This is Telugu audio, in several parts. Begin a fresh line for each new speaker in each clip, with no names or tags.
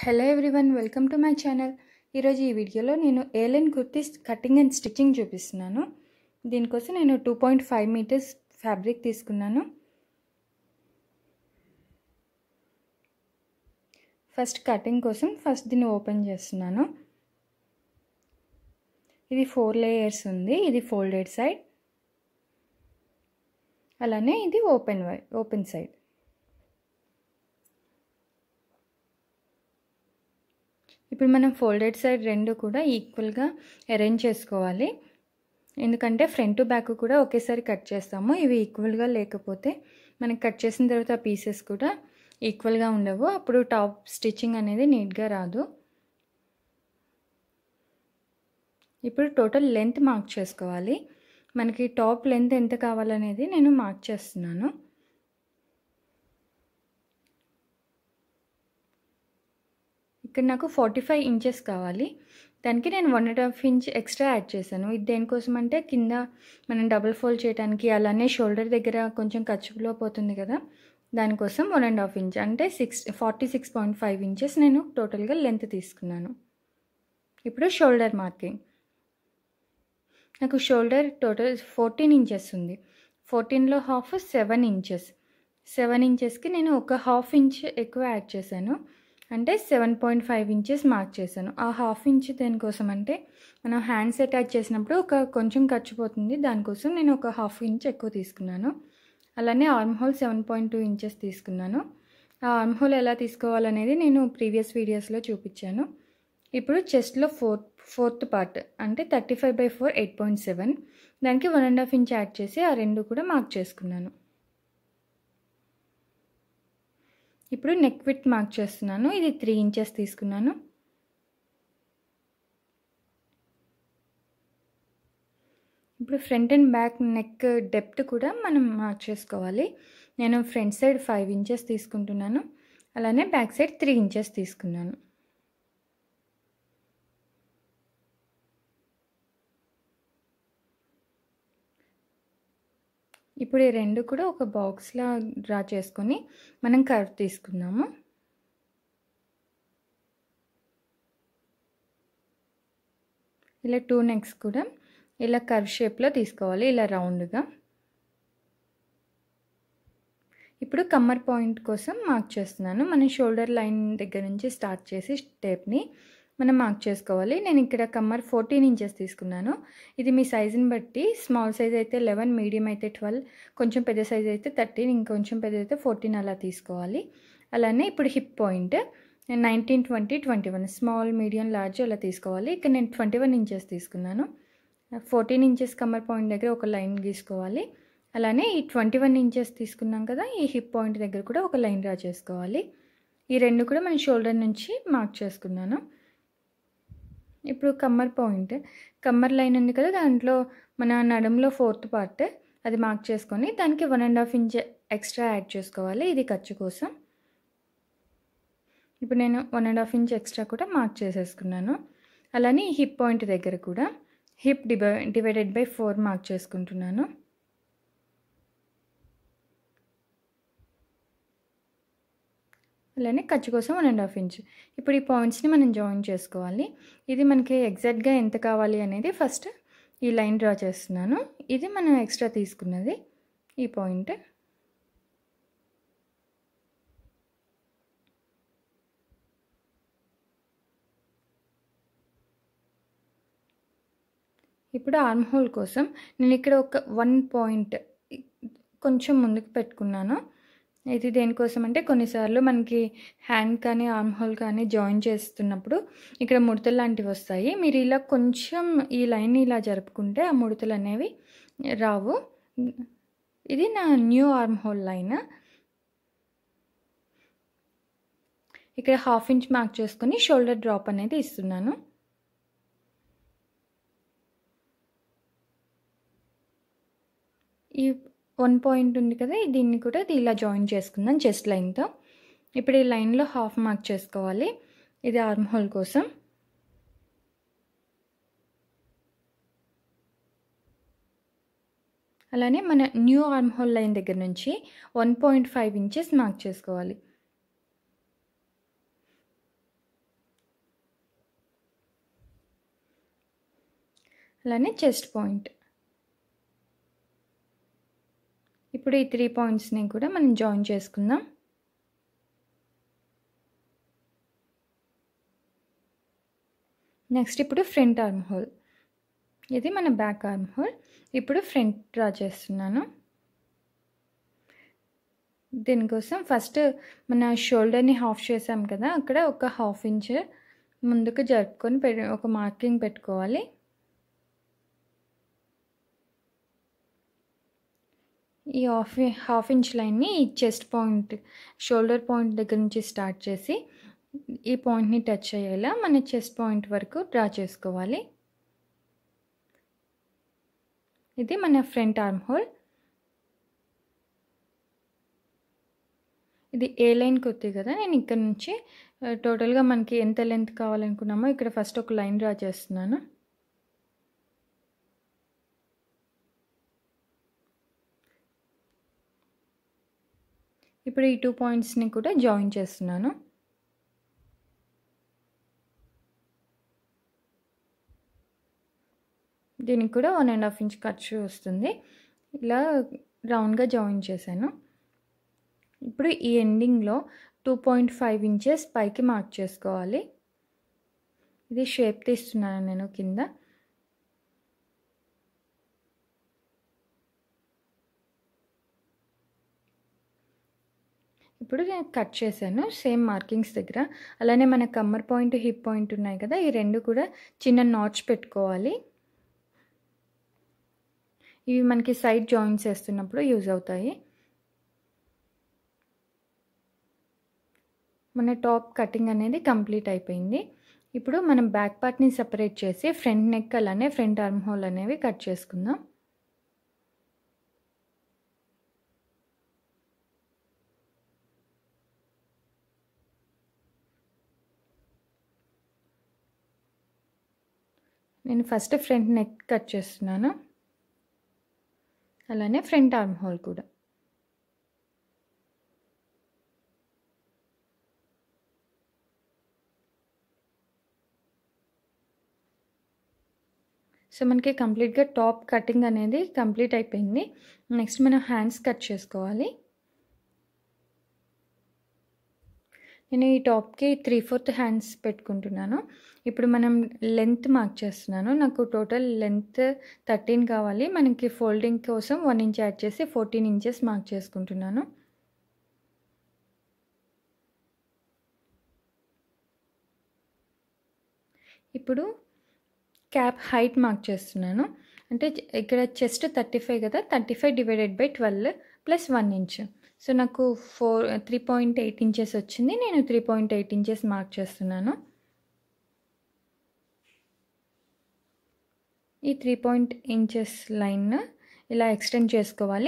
hello everyone welcome to my channel ఈరోజు ఈ వీడియోలో నేను A line kurtis cutting and stitching చూపిస్తున్నాను దీనికోసం నేను two point five metres fabric తీసుకున్నాను ఫస్ట్ కటింగ్ కోసం ఫస్ట్ దీన్ని ఓపెన్ చేస్తున్నాను ఇది ఫోర్ లేయర్స్ ఉంది ఇది ఫోల్డెడ్ సైడ్ అలానే ఇది ఓపెన్ ఓపెన్ సైడ్ ఇప్పుడు మనం ఫోల్డెడ్ సైడ్ రెండు కూడా ఈక్వల్గా అరేంజ్ చేసుకోవాలి ఎందుకంటే ఫ్రంట్ బ్యాక్ కూడా ఒకేసారి కట్ చేస్తాము ఇవి ఈక్వల్గా లేకపోతే మనకి కట్ చేసిన తర్వాత పీసెస్ కూడా ఈక్వల్గా ఉండవు అప్పుడు టాప్ స్టిచ్చింగ్ అనేది నీట్గా రాదు ఇప్పుడు టోటల్ లెంత్ మార్క్ చేసుకోవాలి మనకి టాప్ లెంత్ ఎంత కావాలనేది నేను మార్క్ చేస్తున్నాను ఇక్కడ నాకు ఫార్టీ ఫైవ్ ఇంచెస్ కావాలి దానికి నేను one and half inch extra add చేశాను ఇది దేనికోసం అంటే కింద మనం డబుల్ ఫోల్డ్ చేయడానికి అలానే షోల్డర్ దగ్గర కొంచెం ఖర్చులో పోతుంది కదా దానికోసం వన్ అండ్ హాఫ్ ఇంచ్ అంటే six forty six point five inches నేను టోటల్గా లెంత్ తీసుకున్నాను ఇప్పుడు షోల్డర్ మార్కింగ్ నాకు షోల్డర్ టోటల్ ఫోర్టీన్ ఇంచెస్ ఉంది ఫోర్టీన్లో హాఫ్ సెవెన్ ఇంచెస్ సెవెన్ ఇంచెస్కి నేను ఒక హాఫ్ ఇంచ్ ఎక్కువ యాడ్ చేశాను అంటే seven point five inches mark చేశాను ఆ హాఫ్ ఇంచ్ దేనికోసం అంటే మనం హ్యాండ్స్ అటాచ్ చేసినప్పుడు ఒక కొంచెం ఖర్చు పోతుంది దానికోసం నేను ఒక హాఫ్ ఇంచ్ ఎక్కువ తీసుకున్నాను అలానే arm hole seven point two inches తీసుకున్నాను ఆ ఆర్మ్ హోల్ ఎలా తీసుకోవాలనేది నేను ప్రీవియస్ వీడియోస్లో చూపించాను ఇప్పుడు చెస్ట్లో ఫోర్త్ ఫోర్త్ పార్ట్ అంటే thirty five by four eight point seven దానికి one and half inch add చేసి ఆ రెండు కూడా మార్క్ చేసుకున్నాను ఇప్పుడు నెక్ విత్ మార్క్ చేస్తున్నాను ఇది త్రీ ఇంచెస్ తీసుకున్నాను ఇప్పుడు front and back neck depth కూడా మనం మార్క్ చేసుకోవాలి నేను ఫ్రంట్ సైడ్ ఫైవ్ ఇంచెస్ తీసుకుంటున్నాను అలానే బ్యాక్ సైడ్ త్రీ ఇంచెస్ తీసుకున్నాను ఇప్పుడు ఈ రెండు కూడా ఒక బాక్స్లా డ్రా చేసుకొని మనం కర్వ్ తీసుకుందాము ఇలా టూ నెక్స్ కూడా ఇలా కర్వ్ షేప్లో తీసుకోవాలి ఇలా రౌండ్గా ఇప్పుడు కమ్మర్ పాయింట్ కోసం మార్క్ చేస్తున్నాను మనం షోల్డర్ లైన్ దగ్గర నుంచి స్టార్ట్ చేసి టేప్ని మనం మార్క్ చేసుకోవాలి నేను ఇక్కడ కమ్మర్ ఫోర్టీన్ ఇంచెస్ తీసుకున్నాను ఇది మీ సైజుని బట్టి స్మాల్ సైజ్ అయితే లెవెన్ మీడియం అయితే ట్వెల్వ్ కొంచెం పెద్ద సైజ్ అయితే థర్టీన్ ఇంకొంచెం పెద్ద అయితే ఫోర్టీన్ అలా తీసుకోవాలి అలానే ఇప్పుడు హిప్ పాయింట్ నేను nineteen twenty twenty one small medium large అలా తీసుకోవాలి ఇక్కడ నేను ట్వంటీ వన్ ఇంచెస్ తీసుకున్నాను ఫోర్టీన్ ఇంచెస్ కమ్మర్ పాయింట్ దగ్గర ఒక లైన్ గీసుకోవాలి అలానే ఈ ట్వంటీ వన్ ఇంచెస్ తీసుకున్నాం కదా ఈ హిప్ పాయింట్ దగ్గర కూడా ఒక లైన్ డ్రా చేసుకోవాలి ఈ రెండు కూడా మన షోల్డర్ నుంచి మార్క్ చేసుకున్నాను ఇప్పుడు కమ్మర్ పాయింట్ కమ్మర్ లైన్ ఉంది కదా దాంట్లో మన నడుంలో ఫోర్త్ పార్ట్ అది మార్క్ చేసుకొని దానికి one and half inch extra add చేసుకోవాలి ఇది ఖర్చు కోసం ఇప్పుడు నేను one and half inch extra కూడా మార్క్ చేసేసుకున్నాను అలానే ఈ హిప్ పాయింట్ దగ్గర కూడా హిప్ డివై డివైడెడ్ బై ఫోర్ మార్క్ చేసుకుంటున్నాను అలానే ఖర్చు కోసం వన్ అండ్ హాఫ్ ఇంచ్ ఇప్పుడు ఈ పాయింట్స్ని మనం జాయిన్ చేసుకోవాలి ఇది మనకి ఎగ్జాక్ట్గా ఎంత కావాలి అనేది ఫస్ట్ ఈ లైన్ డ్రా చేస్తున్నాను ఇది మనం ఎక్స్ట్రా తీసుకున్నది ఈ పాయింట్ ఇప్పుడు ఆర్మ్ హోల్ కోసం నేను ఇక్కడ ఒక వన్ పాయింట్ కొంచెం ముందుకు పెట్టుకున్నాను ఇది దేనికోసం అంటే కొన్నిసార్లు మనకి హ్యాండ్ కానీ ఆర్మ్ హోల్ కానీ జాయిన్ చేస్తున్నప్పుడు ఇక్కడ ముడతలు లాంటివి వస్తాయి మీరు ఇలా కొంచెం ఈ లైన్ ఇలా జరుపుకుంటే ఆ ముడతలు అనేవి రావు ఇది నా న్యూ ఆర్మ్ హోల్ లైన్ ఇక్కడ హాఫ్ ఇంచ్ మార్క్ చేసుకొని షోల్డర్ డ్రాప్ అనేది ఇస్తున్నాను ఈ వన్ పాయింట్ ఉంది కదా దీన్ని కూడా ఇలా జాయిన్ చేసుకుందాం చెస్ట్ లైన్తో ఇప్పుడు ఈ లైన్లో హాఫ్ మార్క్ చేసుకోవాలి ఇది ఆర్మ్ హోల్ కోసం అలానే మన న్యూ ఆర్మ్ హోల్ లైన్ దగ్గర నుంచి one point five inches mark చేసుకోవాలి అలానే చెస్ట్ పాయింట్ ఇప్పుడు ఈ త్రీ పాయింట్స్ని కూడా మనం జాయిన్ చేసుకుందాం నెక్స్ట్ ఇప్పుడు ఫ్రంట్ ఆర్మ్ హోల్ ఇది మన బ్యాక్ ఆర్మ్ హోల్ ఇప్పుడు ఫ్రంట్ డ్రా చేస్తున్నాను దీనికోసం ఫస్ట్ మన షోల్డర్ని హాఫ్ చేసాం కదా అక్కడ ఒక హాఫ్ ఇంచ్ ముందుకు జరుపుకొని పె ఒక మార్కింగ్ పెట్టుకోవాలి ఈ హాఫ్ హాఫ్ ఇంచ్ లైన్ని ఈ చెస్ట్ పాయింట్ షోల్డర్ పాయింట్ దగ్గర నుంచి స్టార్ట్ చేసి ఈ పాయింట్ని టచ్ అయ్యేలా మన చెస్ట్ పాయింట్ వరకు డ్రా చేసుకోవాలి ఇది మన ఫ్రంట్ ఆర్మ్ హోల్ ఇది ఏ లైన్కి వస్తుంది కదా నేను ఇక్కడ నుంచి టోటల్గా మనకి ఎంత లెంత్ కావాలనుకున్నామో ఇక్కడ ఫస్ట్ ఒక లైన్ డ్రా చేస్తున్నాను ఇప్పుడు ఈ టూ పాయింట్స్ని కూడా జాయిన్ చేస్తున్నాను దీనికి కూడా వన్ అండ్ హాఫ్ ఇంచ్ ఖర్చు వస్తుంది ఇలా రౌండ్గా జాయిన్ చేశాను ఇప్పుడు ఈ ఎండింగ్లో టూ పాయింట్ ఫైవ్ ఇంచెస్ పైకి మార్క్ చేసుకోవాలి ఇది షేప్ తీస్తున్నాను నేను కింద ఇప్పుడు నేను కట్ చేశాను సేమ్ మార్కింగ్స్ దగ్గర అలానే మన కమ్మర్ పాయింట్ హిప్ పాయింట్ ఉన్నాయి కదా ఈ రెండు కూడా చిన్న నాట్స్ పెట్టుకోవాలి ఇవి మనకి సైడ్ జాయింట్స్ వేస్తున్నప్పుడు యూజ్ అవుతాయి మన టాప్ కటింగ్ అనేది కంప్లీట్ అయిపోయింది ఇప్పుడు మనం బ్యాక్ పార్ట్ని సపరేట్ చేసి ఫ్రంట్ నెక్ అలానే ఫ్రంట్ ఆర్మ్ హోల్ అనేవి కట్ చేసుకుందాం నేను ఫస్ట్ ఫ్రంట్ నెక్ కట్ చేస్తున్నాను అలానే ఫ్రంట్ ఆర్మ్ హోల్ కూడా సో మనకి కంప్లీట్గా టాప్ కటింగ్ అనేది కంప్లీట్ అయిపోయింది నెక్స్ట్ మనం హ్యాండ్స్ కట్ చేసుకోవాలి నేను ఈ టాప్కి త్రీ ఫోర్త్ హ్యాండ్స్ పెట్టుకుంటున్నాను ఇప్పుడు మనం లెంత్ మార్క్ చేస్తున్నాను నాకు టోటల్ లెంత్ థర్టీన్ కావాలి మనకి ఫోల్డింగ్ కోసం వన్ ఇంచ్ యాడ్ చేసి ఫోర్టీన్ ఇంచెస్ మార్క్ చేసుకుంటున్నాను ఇప్పుడు క్యాప్ హైట్ మార్క్ చేస్తున్నాను అంటే ఇక్కడ చెస్ట్ థర్టీ ఫైవ్ కదా thirty five divided by twelve plus one inch so నాకు four three point eight inches వచ్చింది నేను three point eight inches mark చేస్తున్నాను ఈ త్రీ పాయింట్ ఇంచెస్ లైన్ ఇలా ఎక్స్టెండ్ చేసుకోవాలి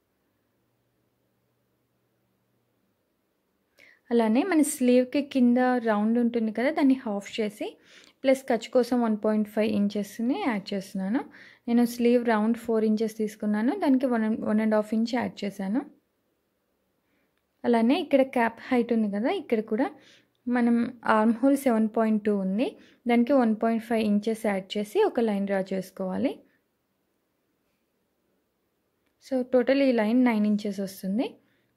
అలానే మన స్లీవ్కి కింద రౌండ్ ఉంటుంది కదా దాన్ని హాఫ్ చేసి ప్లస్ ఖర్చు కోసం వన్ పాయింట్ ఫైవ్ ఇంచెస్ని యాడ్ చేస్తున్నాను నేను స్లీవ్ రౌండ్ ఫోర్ ఇంచెస్ తీసుకున్నాను దానికి one one and half inch add చేశాను అలానే ఇక్కడ క్యాప్ హైట్ ఉంది కదా ఇక్కడ కూడా మనం arm hole seven point two ఉంది దానికి one point five inches add చేసి ఒక లైన్ డ్రా చేసుకోవాలి సో టోటల్ ఈ లైన్ నైన్ ఇంచెస్ వస్తుంది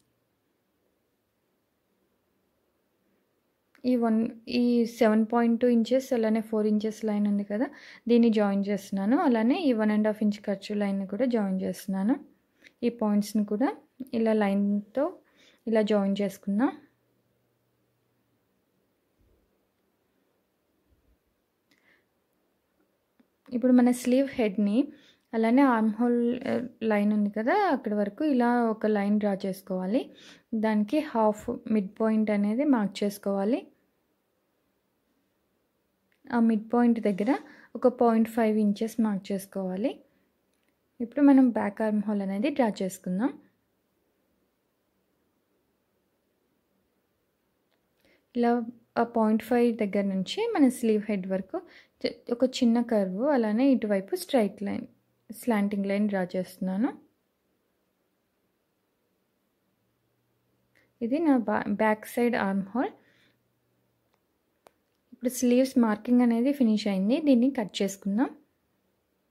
ఈ వన్ ఈ సెవెన్ పాయింట్ టూ ఇంచెస్ అలానే ఫోర్ ఇంచెస్ లైన్ ఉంది కదా దీన్ని జాయిన్ చేస్తున్నాను అలానే ఈ వన్ అండ్ హాఫ్ ఇంచ్ ఖర్చు లైన్ కూడా జాయిన్ చేస్తున్నాను ఈ పాయింట్స్ని కూడా ఇలా లైన్తో ఇలా జాయిన్ చేసుకుందాం ఇప్పుడు మన స్లీవ్ హెడ్ని అలానే ఆర్మ్ హోల్ లైన్ ఉంది కదా అక్కడి వరకు ఇలా ఒక లైన్ డ్రా చేసుకోవాలి దానికి హాఫ్ మిడ్ పాయింట్ అనేది మార్క్ చేసుకోవాలి ఆ మిడ్ పాయింట్ దగ్గర ఒక పాయింట్ ఫైవ్ ఇంచెస్ మార్క్ చేసుకోవాలి ఇప్పుడు మనం బ్యాక్ ఆర్మ్ హోల్ అనేది డ్రా చేసుకుందాం ఇలా ఆ పాయింట్ ఫైవ్ దగ్గర నుంచి మన స్లీవ్ హెడ్ వరకు ఒక చిన్న కర్వ్ అలానే ఇటువైపు straight line slanting line draw చేస్తున్నాను ఇది నా బా బ్యాక్ సైడ్ ఆర్మ్ హోల్ ఇప్పుడు స్లీవ్స్ మార్కింగ్ అనేది ఫినిష్ అయింది దీన్ని కట్ చేసుకుందాం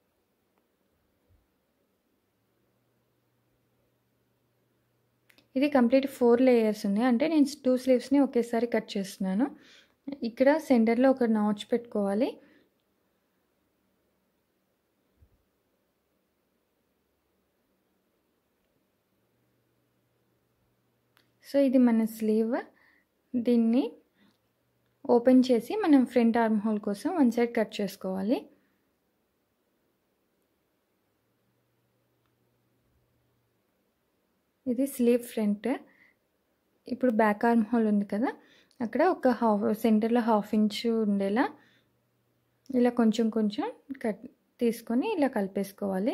ఇది కంప్లీట్ ఫోర్ లేయర్స్ ఉన్నాయి అంటే నేను టూ స్లీవ్స్ని ఒకేసారి కట్ చేస్తున్నాను ఇక్కడ సెంటర్లో ఒక నాచ్ పెట్టుకోవాలి సో ఇది మన స్లీవ్ దీన్ని ఓపెన్ చేసి మనం ఫ్రంట్ ఆర్మ్ హోల్ కోసం వన్ సైడ్ కట్ చేసుకోవాలి ఇది స్లీవ్ ఫ్రంట్ ఇప్పుడు బ్యాక్ ఆర్మ్ హోల్ ఉంది కదా అక్కడ ఒక హాఫ్ సెంటర్లో హాఫ్ ఇంచ్ ఉండేలా ఇలా కొంచెం కొంచెం కట్ తీసుకొని ఇలా కలిపేసుకోవాలి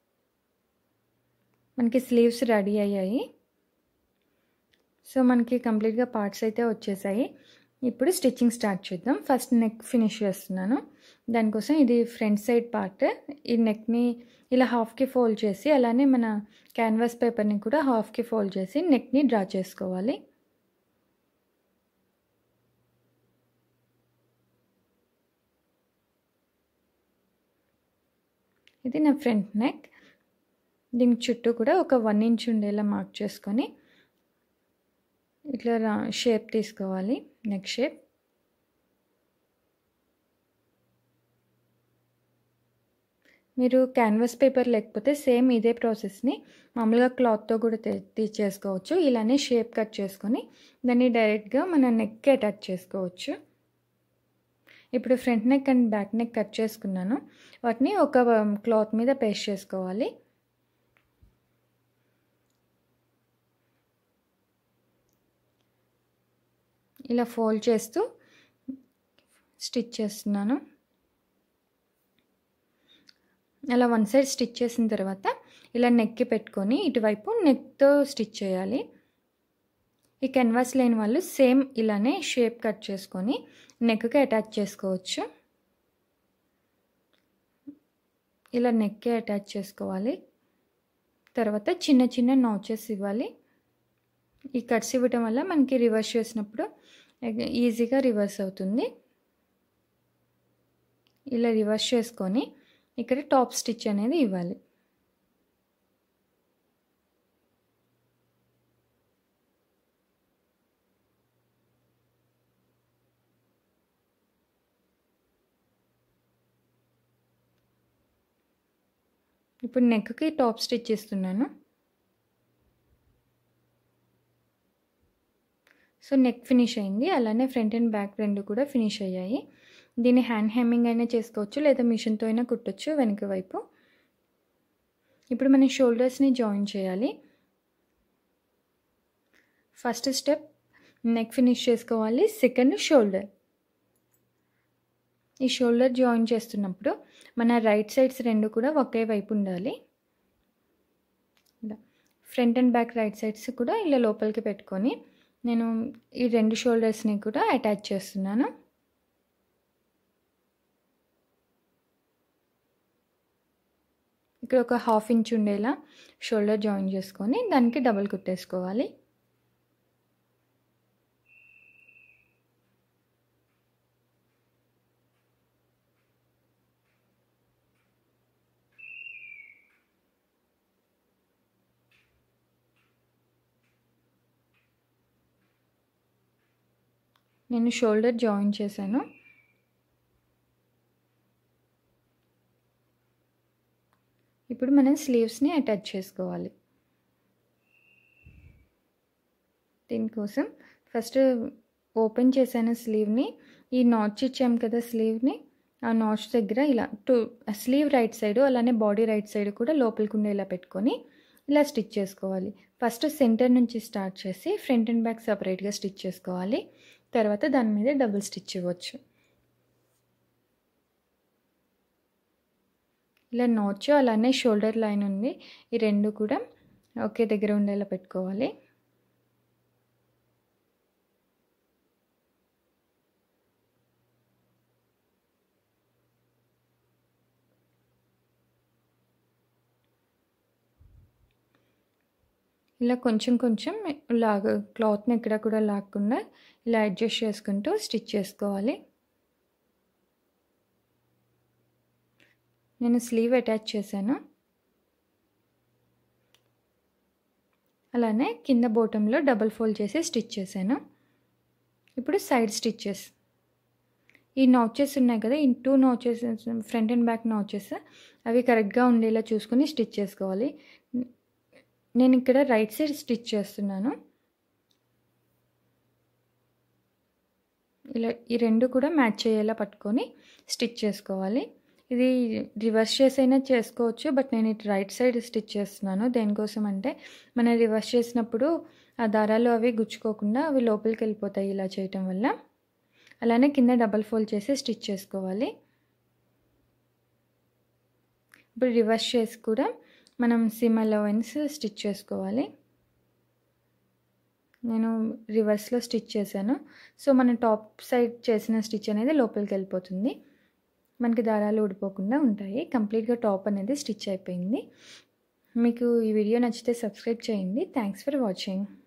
మనకి స్లీవ్స్ రెడీ అయ్యాయి సో మనకి కంప్లీట్గా పార్ట్స్ అయితే వచ్చేసాయి ఇప్పుడు స్టిచ్చింగ్ స్టార్ట్ చేద్దాం ఫస్ట్ నెక్ ఫినిష్ చేస్తున్నాను దానికోసం ఇది ఫ్రంట్ సైడ్ పార్ట్ ఈ నెక్ని ఇలా హాఫ్కి ఫోల్డ్ చేసి అలానే మన క్యాన్వాస్ పేపర్ని కూడా హాఫ్కి ఫోల్డ్ చేసి నెక్ని డ్రా చేసుకోవాలి ఇది నా ఫ్రంట్ నెక్ దీని చుట్టూ కూడా ఒక వన్ ఇంచ్ ఉండేలా మార్క్ చేసుకొని ఇట్లా షేప్ తీసుకోవాలి నెక్ షేప్ మీరు క్యాన్వాస్ పేపర్ లేకపోతే సేమ్ ఇదే ప్రాసెస్ని మామూలుగా క్లాత్తో కూడా తీసేసుకోవచ్చు ఇలానే షేప్ కట్ చేసుకొని దాన్ని డైరెక్ట్గా మన నెక్కి అటాచ్ చేసుకోవచ్చు ఇప్పుడు front neck and back neck cut చేసుకున్నాను వాటిని ఒక క్లాత్ మీద పేస్ట్ చేసుకోవాలి ఇలా ఫోల్డ్ చేస్తూ స్టిచ్ చేస్తున్నాను అలా వన్ సైడ్ స్టిచ్ చేసిన తర్వాత ఇలా నెక్కి పెట్టుకొని ఇటువైపు నెక్తో స్టిచ్ చేయాలి ఈ కెన్వాస్ లేని వాళ్ళు సేమ్ ఇలానే షేప్ కట్ చేసుకొని నెక్కి అటాచ్ చేసుకోవచ్చు ఇలా నెక్కి అటాచ్ చేసుకోవాలి తర్వాత చిన్న చిన్న నాచెస్ ఇవ్వాలి ఈ కట్స్ ఇవ్వటం వల్ల మనకి రివర్స్ చేసినప్పుడు ఈజీగా రివర్స్ అవుతుంది ఇలా రివర్స్ చేసుకొని ఇక్కడ టాప్ స్టిచ్ అనేది ఇవ్వాలి ఇప్పుడు నెక్కి టాప్ స్టిచ్ ఇస్తున్నాను సో నెక్ ఫినిష్ అయింది అలానే ఫ్రంట్ అండ్ బ్యాక్ రెండు కూడా ఫినిష్ అయ్యాయి దీన్ని హ్యాండ్ హెమ్మింగ్ అయినా చేసుకోవచ్చు లేదా మిషన్తో అయినా కుట్టచ్చు వెనక వైపు ఇప్పుడు మనం షోల్డర్స్ని జాయిన్ చేయాలి ఫస్ట్ స్టెప్ నెక్ ఫినిష్ చేసుకోవాలి సెకండ్ షోల్డర్ ఈ షోల్డర్ జాయిన్ చేస్తున్నప్పుడు మన రైట్ సైడ్స్ రెండు కూడా ఒకే వైపు ఉండాలి ఇలా front and back right sides కూడా ఇలా లోపలికి పెట్టుకొని నేను ఈ రెండు షోల్డర్స్ని కూడా అటాచ్ చేస్తున్నాను ఇక్కడ ఒక హాఫ్ ఇంచ్ ఉండేలా షోల్డర్ జాయిన్ చేసుకొని దానికి డబుల్ కుట్టేసుకోవాలి నేను షోల్డర్ జాయిన్ చేశాను ఇప్పుడు మనం స్లీవ్స్ని అటాచ్ చేసుకోవాలి దీనికోసం ఫస్ట్ ఓపెన్ చేశాను స్లీవ్ని ఈ నాచ్ ఇచ్చాం కదా స్లీవ్ని ఆ నాచ్ దగ్గర ఇలా టూ స్లీవ్ రైట్ సైడ్ అలానే బాడీ రైట్ సైడ్ కూడా లోపలికి ఉండేలా పెట్టుకొని ఇలా స్టిచ్ చేసుకోవాలి ఫస్ట్ సెంటర్ నుంచి స్టార్ట్ చేసి ఫ్రంట్ అండ్ బ్యాక్ సపరేట్గా స్టిచ్ చేసుకోవాలి తర్వాత దాని మీద డబుల్ స్టిచ్ ఇవ్వచ్చు ఇలా నోచు అలానే షోల్డర్ లైన్ ఉంది ఈ రెండు కూడా ఒకే దగ్గర ఉండేలా పెట్టుకోవాలి ఇలా కొంచెం కొంచెం లాగ క్లాత్ని ఎక్కడ కూడా లాగకుండా ఇలా అడ్జస్ట్ చేసుకుంటూ స్టిచ్ చేసుకోవాలి నేను స్లీవ్ అటాచ్ చేశాను అలానే కింద బోటంలో డబల్ ఫోల్డ్ చేసి స్టిచ్ చేశాను ఇప్పుడు సైడ్ స్టిచ్చెస్ ఈ నౌచెస్ ఉన్నాయి కదా ఈ two notches front and back notches అవి కరెక్ట్గా ఉండేలా చూసుకొని స్టిచ్ చేసుకోవాలి నేను ఇక్కడ రైట్ సైడ్ స్టిచ్ చేస్తున్నాను ఇలా ఈ రెండు కూడా మ్యాచ్ అయ్యేలా పట్టుకొని స్టిచ్ చేసుకోవాలి ఇది రివర్స్ చేసి అయినా చేసుకోవచ్చు బట్ నేను ఇటు రైట్ సైడ్ స్టిచ్ చేస్తున్నాను దేనికోసం అంటే మనం రివర్స్ చేసినప్పుడు ఆ దారాలు అవి గుచ్చుకోకుండా అవి లోపలికి వెళ్ళిపోతాయి ఇలా చేయటం వల్ల అలానే కింద డబల్ ఫోల్డ్ చేసి స్టిచ్ చేసుకోవాలి ఇప్పుడు రివర్స్ చేసి కూడా మనం సిమ్ అలవెన్స్ స్టిచ్ చేసుకోవాలి నేను రివర్స్లో స్టిచ్ చేశాను సో మనం టాప్ సైడ్ చేసిన స్టిచ్ అనేది లోపలికి వెళ్ళిపోతుంది మనకి దారాలు ఊడిపోకుండా ఉంటాయి కంప్లీట్గా టాప్ అనేది స్టిచ్ అయిపోయింది మీకు ఈ వీడియో నచ్చితే సబ్స్క్రైబ్ చేయండి థ్యాంక్స్ ఫర్ వాచింగ్